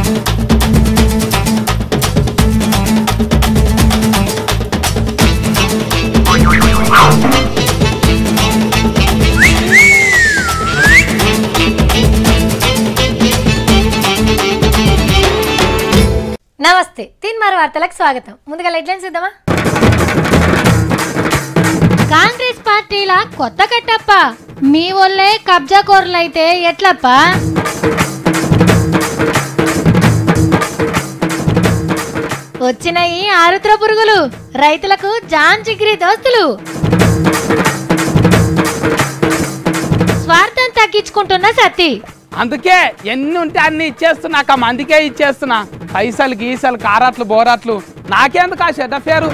నమస్తే తిన్మార్ వార్తలకు స్వాగతం ముందుగా హెడ్లైన్స్ ఇద్దామా కాంగ్రెస్ పార్టీల కొత్త కట్టప్ప మీ వల్లే కబ్జా కోరలైతే ఎట్లప్ప వచ్చినాయి ఆరుద్ర పురుగులు రైతులకు జాన్ చిగ్రి దోస్తులు స్వార్థం తగ్గించుకుంటున్న సత్తి అందుకే ఎన్ని ఉంటే అన్ని ఇచ్చేస్తున్నా అందుకే ఇచ్చేస్తున్నా పైసలు గీసలు కారాట్లు బోరాట్లు నాకెందుకు ఆ చెడ్డ పేరు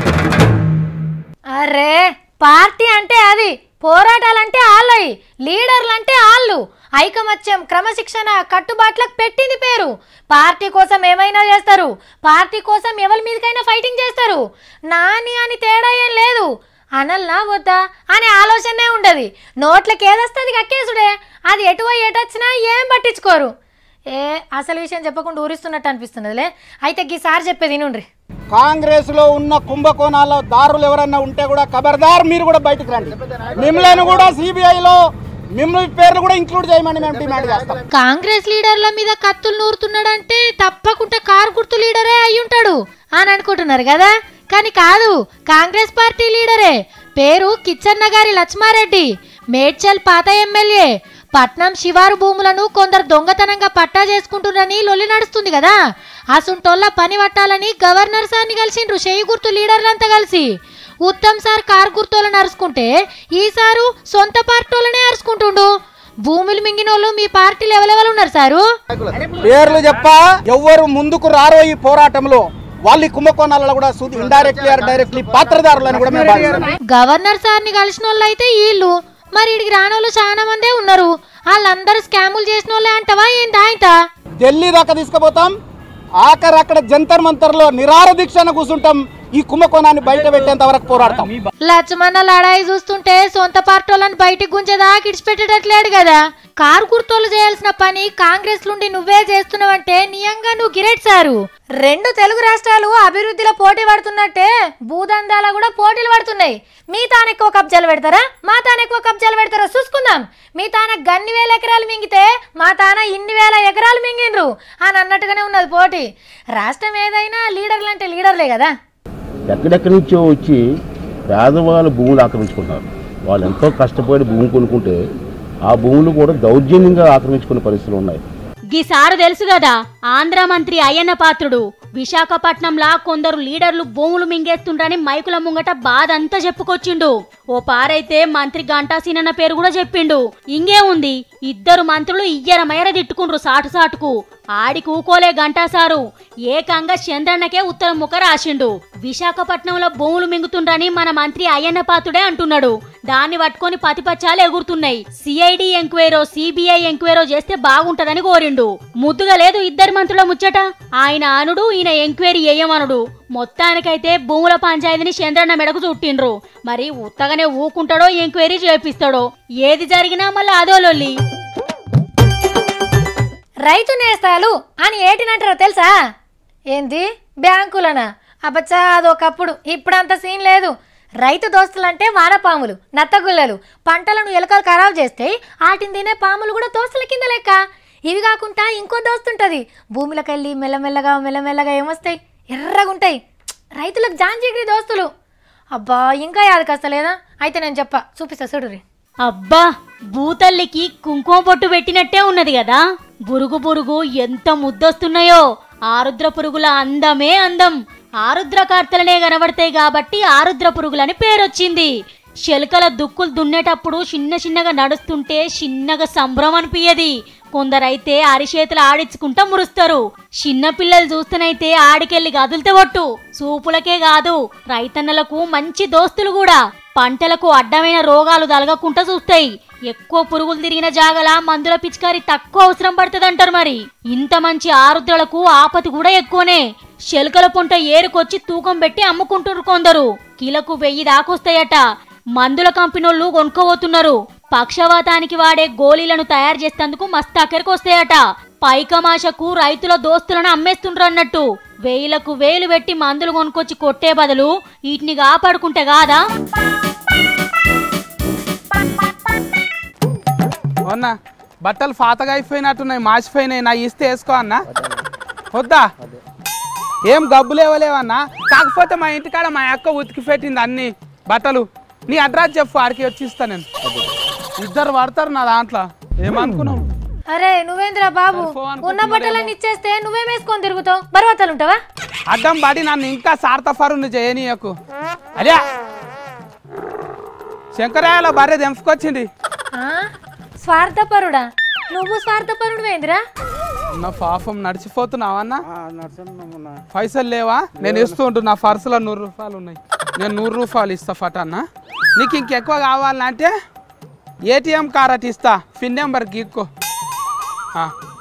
అరే పార్టీ అంటే అది పోరాటాలంటే ఆళ్ళయి లీడర్లు అంటే ఆళ్ళు ఐకమత్యం క్రమశిక్షణ కట్టుబాట్లకు పెట్టింది పేరు పార్టీ కోసం ఏమైనా చేస్తారు పార్టీ కోసం ఎవరి మీదకైనా ఫైటింగ్ చేస్తారు నాని అని తేడా ఏం లేదు అనల్నా వద్దా అనే ఆలోచనే ఉండదు నోట్లకి ఏదొస్తుంది కక్కేసుడే అది ఎటువై ఎటొచ్చినా ఏం పట్టించుకోరు ఏ అసలు విషయం చెప్పకుండా ఊరిస్తున్నట్టు అనిపిస్తున్నదిలే అయితే గీసారి చెప్పేది నుండ్రి కాంగ్రెస్ లో ఉన్న కుంభకోణాల దారులు ఎవరైనా ఉంటే కూడా ఖబర్దార్ మీరు కూడా బయటకు రండి మిమ్మల్ని కూడా సిబిఐ లో మిమ్మల్ని పేర్లు కూడా ఇంక్లూడ్ చేయమని మేము డిమాండ్ చేస్తాం కాంగ్రెస్ లీడర్ల మీద కత్తులు నూరుతున్నాడంటే తప్పకుండా కారు గుర్తు లీడరే అయి ఉంటాడు అని అనుకుంటున్నారు కదా కానీ కాదు కాంగ్రెస్ పార్టీ లీడరే పేరు కిచ్చన్న గారి లక్ష్మారెడ్డి మేడ్చల్ పాత ఎమ్మెల్యే పట్నం శివారు భూములను కొందరు దొంగతనంగా పట్టా చేసుకుంటున్నారని లొల్లి నడుస్తుంది కదా అసుంటోళ్ళ పని పట్టాలని గవర్నర్ సార్ని కలిసిండ్రు చేయి గుర్తు లీడర్లంతా కలిసి ఉత్తమ్ సార్ కారు గుర్తోళ్ళని అరుచుకుంటే ఈసారు సొంత పార్టీలనే అరుచుకుంటుండు భూములు మింగినోళ్ళు మీ పార్టీలు ఎవరెవరు ఉన్నారు సారు పేర్లు చెప్ప ఎవ్వరు ముందుకు రారో ఈ పోరాటంలో వాళ్ళు ఈ కుంభకోణాలలో కూడా సూది ఇండైరెక్ట్లీ ఆర్ డైరెక్ట్లీ పాత్రదారులని కూడా మేము భావిస్తున్నాం గవర్నర్ సార్ని కలిసిన వాళ్ళు అయితే వీళ్ళు మరి ఇడికి రానోళ్ళు చాలా మందే ఉన్నారు వాళ్ళందరూ స్కాములు చేసిన వాళ్ళే అంటవా ఏంటి ఆయన ఢిల్లీ దాకా తీసుకుపోతాం ఆఖరి అక్కడ జంతర్ మంతర్లో నిరార దీక్షను కూర్చుంటాం ఈ కుంభకోణాన్ని బయట పెట్టేంత వరకు పోరాడతాం లచ్చమన్న లడాయి చూస్తుంటే సొంత పార్టీలను బయటికి గుంజేదాకా ఇడిచిపెట్టేటట్లేడు కదా కారు గుర్తోలు చేయాల్సిన పని కాంగ్రెస్ నుండి నువ్వే చేస్తున్నావంటే నియంగా నువ్వు గిరెట్ సారు రెండు తెలుగు రాష్ట్రాలు అభివృద్ధిలో పోటీ పడుతున్నట్టే భూదందాల కూడా పోటీలు పడుతున్నాయి మీ తాను ఎక్కువ కబ్జాలు పెడతారా మా తాను ఎక్కువ కబ్జాలు పెడతారా చూసుకుందాం మీ తాన గన్ని వేల ఎకరాలు మింగితే మా తాన ఇన్ని వేల ఎకరాలు మింగిండ్రు అని అన్నట్టుగానే ఉన్నది పోటీ రాష్ట్రం ఏదైనా లీడర్లు అంటే లీడర్లే కదా ఎక్కడెక్కడి నుంచో వచ్చి పేదవాళ్ళ భూములు ఆక్రమించుకుంటారు వాళ్ళు ఎంతో కష్టపడి భూమి కొనుక్కుంటే ఆ భూములు కూడా దౌర్జన్యంగా ఆక్రమించుకునే పరిస్థితులు ఉన్నాయి గీసారు తెలుసు కదా ఆంధ్ర మంత్రి అయ్యన్న పాత్రుడు విశాఖపట్నంలా కొందరు లీడర్లు భూములు మింగేస్తుండ్రని మైకుల ముంగట బాధ అంతా చెప్పుకొచ్చిండు ఓ పారైతే మంత్రి గంటాసీనన్న పేరు కూడా చెప్పిండు ఇంగే ఉంది ఇద్దరు మంత్రులు ఇయ్యరమయ్యర తిట్టుకుండ్రు సాటు సాటుకు ఆడి కూకోలే గంటాసారు ఏకంగా చంద్రన్నకే ఉత్తరం ముఖ రాసిండు విశాఖపట్నంలో భూములు మింగుతుండ్రని మన మంత్రి అయ్యన్న పాత్రుడే అంటున్నాడు దాన్ని పట్టుకొని పతిపచ్చాలు ఎగురుతున్నాయి సిఐడి ఎంక్వైరో సిబిఐ ఎంక్వైరో చేస్తే బాగుంటదని కోరిండు ముద్దుగా లేదు ఇద్దరు మంత్రుల ముచ్చట ఆయన అనుడు ఈయన ఎంక్వైరీ చేయమనుడు మొత్తానికైతే భూముల పంచాయతీని చంద్రన్న మెడకు చుట్టిండ్రు మరి ఉత్తగానే ఊకుంటాడో ఎంక్వైరీ చేపిస్తాడో ఏది జరిగినా మళ్ళీ అదో లొల్లి రైతు నేస్తాలు అని ఏటినంటారో తెలుసా ఏంది బ్యాంకులనా అబ్బచ్చా అదొకప్పుడు ఇప్పుడంత సీన్ లేదు రైతు దోస్తులంటే వానపాములు నత్తగుల్లలు పంటలను ఎలుకలు ఖరాబ్ చేస్తే వాటిని తినే పాములు కూడా దోస్తుల కింద లెక్క ఇవి కాకుండా ఇంకో దోస్తుంటది భూమిలోకి వెళ్ళి మెల్లమెల్లగా మెల్లమెల్లగా ఏమొస్తాయి ఎర్రగుంటాయి రైతులకు జాంజీగిరి దోస్తులు అబ్బా ఇంకా యాదకస్తలేదా అయితే నేను చెప్పా చూపిస్తా చూడురి అబ్బా భూతల్లికి కుంకుమ పొట్టు పెట్టినట్టే ఉన్నది కదా బురుగు బురుగు ఎంత ముద్దొస్తున్నాయో ఆరుద్ర పురుగుల అందమే అందం ఆరుద్ర కార్తెలనే కనబడతాయి కాబట్టి ఆరుద్ర పురుగులని పేరొచ్చింది శెలకల దుక్కులు దున్నేటప్పుడు చిన్న చిన్నగా నడుస్తుంటే చిన్నగా సంభ్రమం అనిపించది కొందరైతే అరిచేతులు ఆడించుకుంటా మురుస్తారు చిన్న పిల్లలు చూస్తేనైతే ఆడికెళ్ళి గదులుతే ఒట్టు సూపులకే కాదు రైతన్నలకు మంచి దోస్తులు కూడా పంటలకు అడ్డమైన రోగాలు తలగకుండా చూస్తాయి ఎక్కువ పురుగులు తిరిగిన జాగల మందుల పిచికారి తక్కువ అవసరం పడుతుందంటారు మరి ఇంత మంచి ఆరుద్రలకు ఆపతి కూడా ఎక్కువనే శెలకల పుంట ఏరుకొచ్చి తూకం పెట్టి అమ్ముకుంటున్నారు కొందరు కిలకు వెయ్యి దాకొస్తాయట మందుల కంపెనోళ్ళు కొనుక్కోబోతున్నారు పక్షవాతానికి వాడే గోళీలను తయారు చేసేందుకు మస్తు అక్కడికి వస్తాయట పైకమాషకు రైతుల దోస్తులను అమ్మేస్తుండ్రు అన్నట్టు వేలకు వేలు పెట్టి మందులు కొనుక్కొచ్చి కొట్టే బదులు వీటిని కాపాడుకుంటే కాదా అవునా బట్టలు ఫాతగా అయిపోయినట్టున్నాయి మాసిపోయినాయి నా ఇస్తే వేసుకో అన్నా వద్దా ఏం గబ్బులు ఇవ్వలేవన్నా కాకపోతే మా ఇంటికాడ మా అక్క ఉతికి పెట్టింది అన్ని బట్టలు నీ అడ్రస్ చెప్పు ఆడికి వచ్చి ఇస్తా నేను ఇద్దరు పడతారు నా దాంట్లో ఏమనుకున్నావు అరే నువ్వేంద్రా బాబు సరిపోవు అనుకుంటున్నారేమో. ఉన్న బట్టలన్నీ ఇచ్చేస్తే నువ్వేం వేసుకొని తిరుగుతావు బరువతలు ఉంటావా అడ్డం పడి నన్ను ఇంకా సార్థఫరు చేయనీయకు అదే శంకరాయల భార్య దెంపుకొచ్చింది ఆ? స్వార్థపరుడా నువ్వు స్వార్థపరుడు వేంద్రా నా పాపం నడిచిపోతున్నావన్నా పైసలు లేవా నేను ఇస్తూ ఉంటు నా పర్సులో నూరు రూపాయలు ఉన్నాయి నేను నూరు రూపాయలు ఇస్తా ఫటాన్న నీకు ఇంకెక్కువ కావాలంటే ఏటీఎం కార్ అటు ఇస్తా పిన్ నెంబర్ గీక్కో ఆ.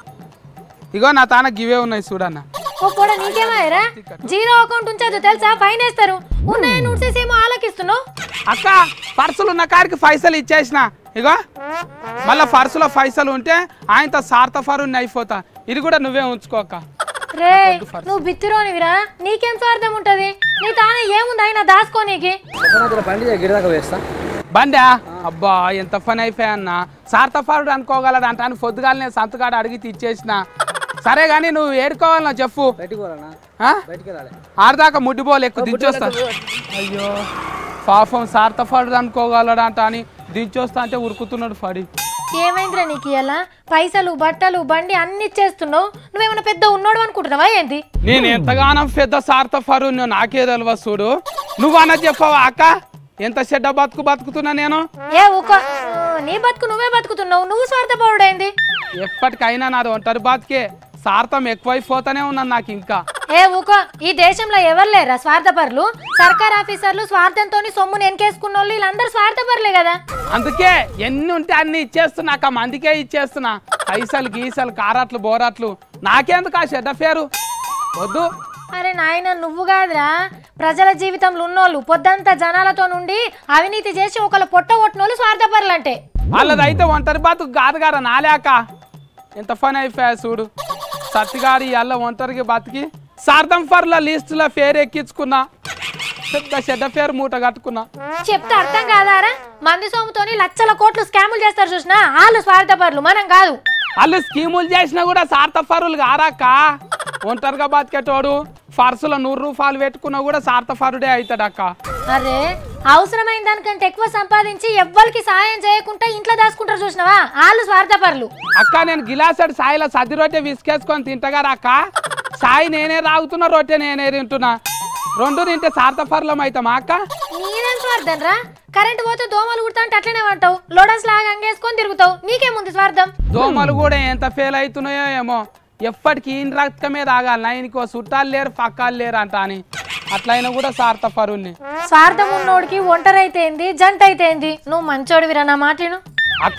ఇగో నా తాన గివే ఉన్నాయి చూడన్న ఓ కూడా నీకేమాయరా జీరో అకౌంట్ ఉంచదు తెలుసా ఫైన్ వేస్తారు ఉన్నాయని నోట్సెస్ ఏమో ఆలకిస్తున్నావు అక్క పర్సులు ఉన్న కాడికి పైసలు ఇచ్చేసిన ఇగో మళ్ళీ పర్సులో పైసలు ఉంటే ఆయనతో సార్థఫరు అయిపోతా ఇది కూడా నువ్వే ఉంచుకోక రే నువ్వు బిత్తిరోనివిరా నీకేం స్వార్థం ఉంటది నీ తానే ఏముంది ఆయన దాసుకోనీకి బండి గిరిదాకా వేస్తా బండా అబ్బా ఎంత పని అయిపోయాన్న సార్థఫరుడు అనుకోగలడు అంటాను పొద్దుగాలనే సంతకాడ అడిగి ఇచ్చేసిన సరే కానీ నువ్వు ఏడుకోవాలన్నా చెప్పు బయటికి పోవాలన్నా ఆ? బయటికి వెళ్ళాలి ఆడదాకా ముడ్డిపోలు ఎక్కువ దించొస్తా అయ్యో పాపం సార్థఫరుడు అనుకోగలడు అంట అని దించొస్తా అంటే ఉరుకుతున్నాడు ఫడి ఏమైందిరా నీకు ఇలా పైసలు బట్టలు బండి అన్ని ఇచ్చేస్తున్నావు నువ్వేమైనా పెద్ద ఉన్నోడు అనుకుంటున్నావా ఏంటి నేను ఎంతగానో పెద్ద సార్థఫరు నాకే తెలియదు చూడు నువ్వన్నా చెప్పవా అక్క ఎంత చెడ్డ బతుకు బతుకుతున్నా నేను ఏ ఊక నీ బతుకు నువ్వే బతుకుతున్నావు నువ్వు స్వార్థపరుడైంది ఎప్పటికైనా నాది ఒంటరి బతికే సార్థం ఎక్కువైపోతానే ఉన్నాను నాకు ఇంకా ఏ ఊక ఈ దేశంలో ఎవరు లేరా స్వార్థపరులు సర్కార్ ఆఫీసర్లు స్వార్థంతో సొమ్మును ఎన్కేసుకున్న వాళ్ళు వీళ్ళందరూ స్వార్థపరులే కదా అందుకే ఎన్ని ఉంటే అన్ని ఇచ్చేస్తున్నా అక్క మందికే ఇచ్చేస్తున్నా పైసలు గీసలు కారాట్లు బోరాట్లు నాకెందుకు ఆ చెడ్డ పేరు వద్దు అరే నాయన నువ్వు కాదురా ప్రజల జీవితంలో ఉన్నోళ్ళు పొద్దంతా జనాలతో నుండి అవినీతి చేసి ఒకళ్ళు పొట్ట కొట్టినోళ్ళు స్వార్థపరులు అంటే వాళ్ళదైతే ఒంటరి బతుకు కాదు కదా నాలేక ఎంత పని అయిపోయా చూడు సత్తిగాడి అల్ల ఒంటరికి బతికి సార్థం ఫర్ల లిస్టులో పేరు ఎక్కించుకున్నా పెద్ద చెడ్డ పేరు మూట కట్టుకున్నా చెప్తే అర్థం కాదారా మంది సొమ్ముతోని లక్షల కోట్లు స్కాములు చేస్తారు చూసినా వాళ్ళు స్వార్థపరులు మనం కాదు వాళ్ళు స్కీములు చేసినా కూడా సార్థఫరులు కారాక ఒంటరిగా బతికేటోడు ఫర్సులో నూరు రూపాయలు పెట్టుకున్నా కూడా సార్థఫరుడే అవుతాడు అక్క అరే అవసరమైన దానికంటే ఎక్కువ సంపాదించి ఎవ్వరికి సాయం చేయకుండా ఇంట్లో దాచుకుంటారు చూసినావా వాళ్ళు స్వార్థపరులు అక్క నేను గిలాసెడ్ సాయిలో సద్ది రొట్టె విసికేసుకొని తింటగారా అక్క సాయి నేనే రాగుతున్నా రొట్టె నేనే తింటున్నా రెండు తింటే సార్థఫర్లం అవుతామా అక్క నీదేం స్వార్థం రా కరెంట్ పోతే దోమలు కుడతా అంటే అట్లనే అంటావు లోడస్ లాగా అంగేసుకొని తిరుగుతావు నీకేముంది స్వార్థం దోమలు కూడా ఎంత ఫెయిల్ అవుతున్నాయో ఏమో ఎప్పటికీ ఈయన రక్తమే తాగాలి ఆయనకో చుట్టాలు లేరు పక్కాలు లేరు అంట అని అట్లయినా కూడా సార్థఫరుణ్ణి స్వార్థం ఉన్నోడికి ఒంటరి అయితే ఏంది జంట అయితే ఏంది నువ్వు మంచోడివిరా నా మాటను అక్క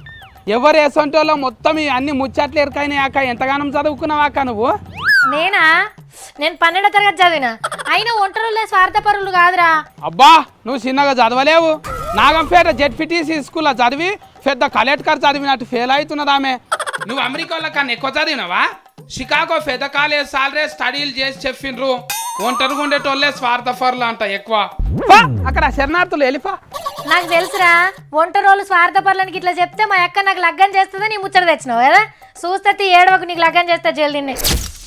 ఎవరు వేసంటోళ్ళో మొత్తం ఈ అన్ని ముచ్చట్లు ఎరకైనాయి అక్క ఎంతగానం చదువుకున్నావా అక్క నువ్వు నేనా నేను పన్నెండో తరగతి చదివిన అయినా ఒంటరులే స్వార్థపరులు కాదురా అబ్బా నువ్వు చిన్నగా చదవలేవు నాగంపేట జెడ్పిటిసి స్కూల్లో చదివి పెద్ద కలెక్టర్ చదివినట్టు ఫెయిల్ అవుతున్నది ఆమె నువ్వు అమెరికాలో కన్నా ఎక్కువ చదివినావా షికాగో పెద్ద కాలేజ్ సాలరీ స్టడీలు చేసి చెప్పిండ్రు ఒంటరిగా ఉండేటోళ్ళే స్వార్థఫర్లు అంట ఎక్కువ పా, అక్కడ శరణార్థులు వెళ్ళిపా నాకు తెలుసురా ఒంటరోళ్ళు స్వార్థపరులనికి ఇట్లా చెప్తే మా అక్క నాకు లగ్గం చేస్తుందని నీ ముచ్చట తెచ్చినావు కదా చూస్తే ఏడవకు నీకు లగ్గం చేస్తే జైలు తిన్నే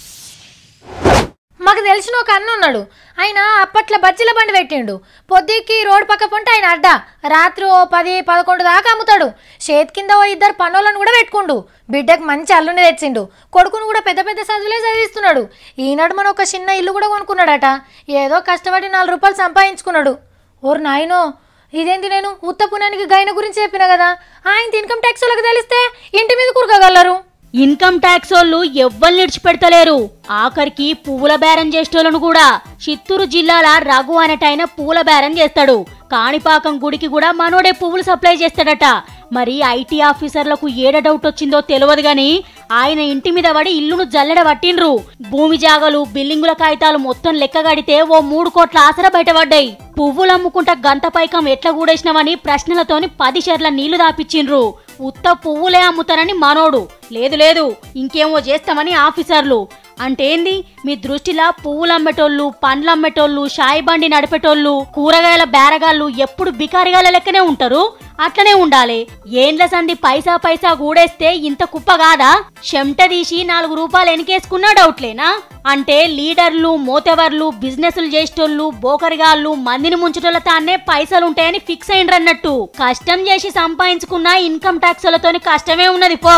మాకు తెలిసిన ఒక అన్న ఉన్నాడు ఆయన అప్పట్లో బజ్జీల బండి పెట్టిండు పొద్దుకి రోడ్ పక్క పొంటే ఆయన అడ్డ రాత్రి ఓ పది పదకొండు దాకా అమ్ముతాడు చేతి కింద ఓ ఇద్దరు పనులను కూడా పెట్టుకుండు బిడ్డకు మంచి అల్లుని తెచ్చిండు కొడుకును కూడా పెద్ద పెద్ద చదువులే చదివిస్తున్నాడు ఈనాడు మన ఒక చిన్న ఇల్లు కూడా కొనుక్కున్నాడట ఏదో కష్టపడి నాలుగు రూపాయలు సంపాదించుకున్నాడు ఓరు నాయనో ఇదేంటి నేను ఉత్త పునానికి గైన గురించి చెప్పిన కదా ఆయన ఇన్కమ్ ట్యాక్స్ వాళ్ళకి తెలిస్తే ఇంటి మీద కురకగలరు ఇన్కమ్ ట్యాక్స్ వాళ్ళు ఎవ్వరు నిడిచిపెడతలేరు ఆఖరికి పువ్వుల బేరం చేసేటోళ్ళను కూడా చిత్తూరు జిల్లాల రఘు అనేటైన పువ్వుల బేరం చేస్తాడు కాణిపాకం గుడికి కూడా మనోడే పువ్వులు సప్లై చేస్తాడట మరి ఐటీ ఆఫీసర్లకు ఏడ డౌట్ వచ్చిందో తెలియదు గాని ఆయన ఇంటి మీద పడి ఇల్లును జల్లెడ పట్టిండ్రు భూమి జాగలు బిల్డింగుల కాగితాలు మొత్తం లెక్కగడితే ఓ మూడు కోట్ల ఆసర బయటపడ్డాయి పువ్వులు అమ్ముకుంటా గంత పైకం ఎట్లా కూడేసినామని ప్రశ్నలతోని పది షెర్ల నీళ్లు దాపిచ్చిండ్రు ఉత్త పువ్వులే అమ్ముతారని మనోడు లేదు లేదు ఇంకేమో చేస్తామని ఆఫీసర్లు అంటే ఏంది మీ దృష్టిలా పువ్వులు అమ్మేటోళ్ళు పండ్లు అమ్మేటోళ్ళు షాయి బండి నడిపేటోళ్ళు కూరగాయల బేరగాళ్ళు ఎప్పుడు బికారిగాల లెక్కనే ఉంటారు అట్లనే ఉండాలి ఏండ్ల సంధి పైసా పైసా కూడేస్తే ఇంత కుప్ప కాదా చెమట తీసి నాలుగు రూపాయలు ఎనికేసుకున్నా డౌట్లేనా అంటే లీడర్లు మోతెవర్లు బిజినెస్లు చేసేటోళ్ళు బోకరిగాళ్ళు మందిని ముంచటోళ్ళ తానే పైసలు ఉంటాయని ఫిక్స్ అయిండ్రన్నట్టు కష్టం చేసి సంపాదించుకున్న ఇన్కమ్ ట్యాక్స్లతోని కష్టమే ఉన్నది పో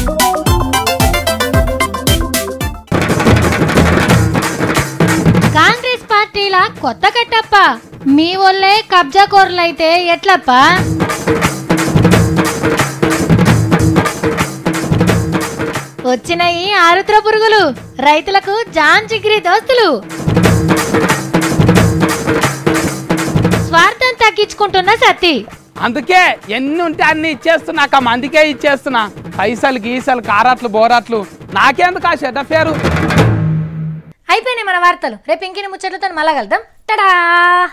కాంగ్రెస్ పార్టీల కొత్త కట్టప్ప మీ వల్లే కబ్జా కోరలైతే ఎట్లప్ప వచ్చినాయి ఆరుద్ర పురుగులు రైతులకు జాన్ చిగిరి దోస్తులు స్వార్థం తగ్గించుకుంటున్న సత్తి అందుకే ఎన్ని ఉంటే అన్ని ఇచ్చేస్తున్నా అక్క మందికే ఇచ్చేస్తున్నా పైసలు గీసలు కారాట్లు బోరాట్లు నాకెందుకు ఆ చెడ్డ పేరు అయిపోయినాయి మన వార్తలు రేపు ఇంకిని ముచ్చట్లతో మళ్ళా కలుద్దాం టడా